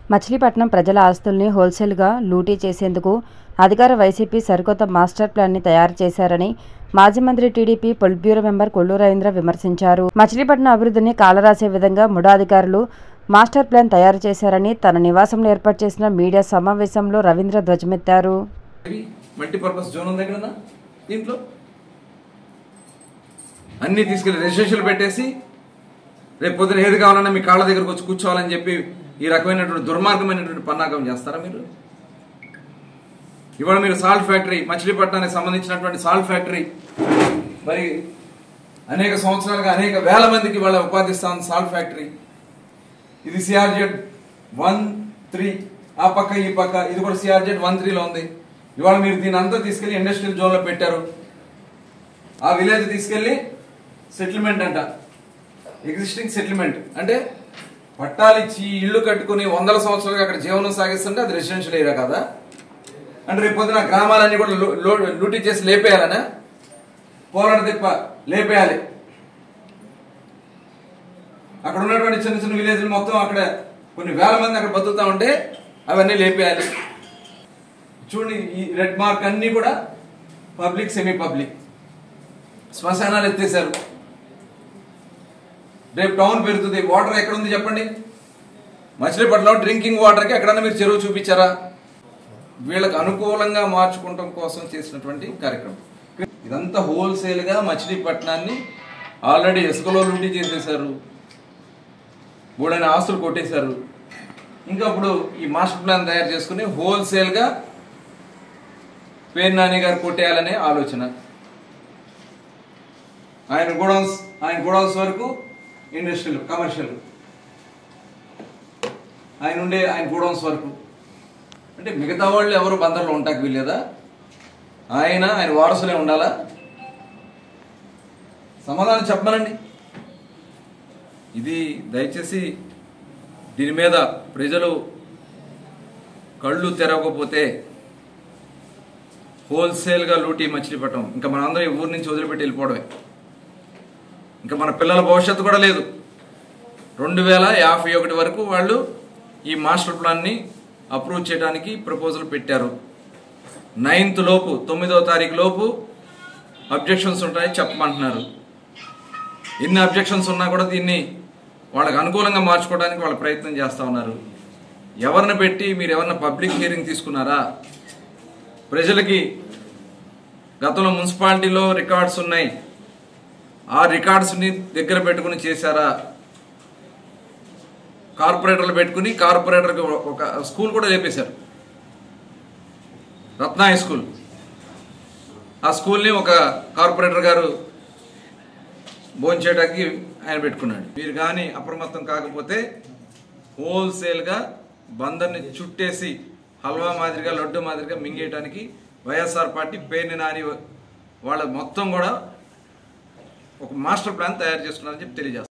మచిలీపట్నం ప్రజల ఆస్తుల్ని హోల్సేల్గా లూటీ చేసేందుకు అధికార వైసీపీ సరికొత్త మాస్టర్ ప్లాన్ని తయారు చేశారని మాజీ మంత్రి TDP politburo member Kollu Ravindra విమర్శించారు మచిలీపట్నం అభివృద్ధిని కాలరాసే విధంగా ముడా అధికారులు మాస్టర్ ప్లాన్ తయారు చేశారని తన నివాసంలో ఏర్పాటు చేసిన మీడియా సమావేశంలో రవీంద్ర ధ్వజమెత్తారు ఇవి మల్టీపర్పస్ జోన్ ఉంది ఎక్కడన్నా దీంట్లో అన్ని తీసుకెళ్లి రెజిస్ట్రేషన్లు పెట్టేసి రేపు పొద్దున ఏది కావాలన్నా మీ కాళ్ళ దగ్గరకు వచ్చి కూర్చోవాలని చెప్పి ఈ రకమైనటువంటి దుర్మార్గమైనటువంటి పన్నాగం చేస్తారా మీరు ఇవాళ మీరు సాల్ట్ ఫ్యాక్టరీ మచిలీపట్నానికి సంబంధించినటువంటి సాల్ట్ ఫ్యాక్టరీ మరి అనేక సంవత్సరాలుగా అనేక వేల మందికి వాళ్ళ ఉపాధి ఇస్తాను సాల్ట్ ఫ్యాక్టరీ ఇది సిఆర్జెడ్ వన్ త్రీ ఆ పక్క ఈ పక్క ఇది కూడా సిఆర్జెడ్ వన్ త్రీలో ఉంది ఇవాళ మీరు దీని అంతా తీసుకెళ్లి ఇండస్ట్రియల్ జోన్లో పెట్టారు ఆ విలేజ్ తీసుకెళ్లి సెటిల్మెంట్ అంట ఎగ్జిస్టింగ్ సెటిల్మెంట్ అంటే పట్టాలు ఇచ్చి ఇల్లు కట్టుకుని వందల సంవత్సరాలుగా అక్కడ జీవనం సాగిస్తుంటే అది రెసిడెన్షియల్ ఏరియా కదా అంటే రేపు పొద్దున గ్రామాలన్నీ కూడా లో- లో- లూటీ చేసి లేపేయాలనా పోరాట తిప్ప లేపేయాలి అక్కడ ఉన్నటువంటి చిన్న చిన్న విలేజ్లు మొత్తం అక్కడ కొన్ని వేల మంది అక్కడ బతుకుతా ఉంటే అవన్నీ లేపేయాలి చూడండి ఈ రెడ్ మార్క్ అన్ని కూడా పబ్లిక్ సెమీ పబ్లిక్ శ్మశానాలు ఎత్తేసారు రేపు టౌన్ పెరుగుతుంది వాటర్ ఎక్కడ ఉంది చెప్పండి మచిలీపట్నంలో డ్రింకింగ్ వాటర్కి ఎక్కడన్నా మీరు చెరువు చూపించారా వీళ్ళకి అనుకూలంగా మార్చుకోవటం కోసం చేసినటువంటి కార్యక్రమం ఇదంతా హోల్సేల్గా మచిలీపట్నాన్ని ఆల్రెడీ ఇసుకలో లూటీ చేసేశారు మూడైన ఆస్తులు కొట్టేశారు ఇంకా ఇప్పుడు ఈ మాస్టర్ ప్లాన్ తయారు చేసుకుని హోల్సేల్గా పేరు నాని గారు కొట్టేయాలనే ఆలోచన ఆయన గోడౌన్స్ ఆయన గోడౌన్స్ వరకు ఇండస్ట్రియల్ కమర్షియల్ ఆయన ఉండే ఆయన గోడౌన్స్ వరకు అంటే మిగతా వాళ్ళు ఎవరు బందర్లో ఉంటాకి వీల్లేదా ఆయన ఆయన వారసులే ఉండాలా సమాధానం చెప్పమనండి ఇది దయచేసి దీని మీద ప్రజలు కళ్ళు తెరవకపోతే హోల్సేల్గా లూటీ మచిలీపట్నం ఇంకా మనందరం ఈ ఊరి నుంచి వదిలిపెట్టి వెళ్ళిపోవడమే ఇంకా మన పిల్లల భవిష్యత్తు కూడా లేదు రెండు వేల యాభై ఒకటి వరకు వాళ్ళు ఈ మాస్టర్ ప్లాన్ని అప్రూవ్ చేయడానికి ప్రపోజల్ పెట్టారు నైన్త్ లోపు తొమ్మిదవ తారీఖు లోపు అబ్జెక్షన్స్ ఉంటాయి చెప్పమంటున్నారు ఎన్ని అబ్జెక్షన్స్ ఉన్నా కూడా దీన్ని వాళ్ళకి అనుకూలంగా మార్చుకోవడానికి వాళ్ళు ప్రయత్నం చేస్తూ ఉన్నారు ఎవరిని పెట్టి మీరు ఎవరిని పబ్లిక్ హియరింగ్ తీసుకున్నారా ప్రజలకి గతంలో మున్సిపాలిటీలో రికార్డ్స్ ఉన్నాయి ఆ రికార్డ్స్ని దగ్గర పెట్టుకుని చేశారా కార్పొరేటర్లు పెట్టుకుని కార్పొరేటర్కి ఒక స్కూల్ కూడా లేపేశారు రత్న హై స్కూల్ ఆ స్కూల్ని ఒక కార్పొరేటర్ గారు భోంచేయడానికి ఆయన పెట్టుకున్నాడు మీరు కానీ అప్రమత్తం కాకపోతే హోల్సేల్గా బందర్ని చుట్టేసి హల్వా మాదిరిగా లడ్డు మాదిరిగా మింగేయడానికి వైఎస్ఆర్ పార్టీ పేరుని నాని వాళ్ళ మొత్తం కూడా ఒక మాస్టర్ ప్లాన్ తయారు చేసుకున్నారని చెప్పి తెలియజేస్తారు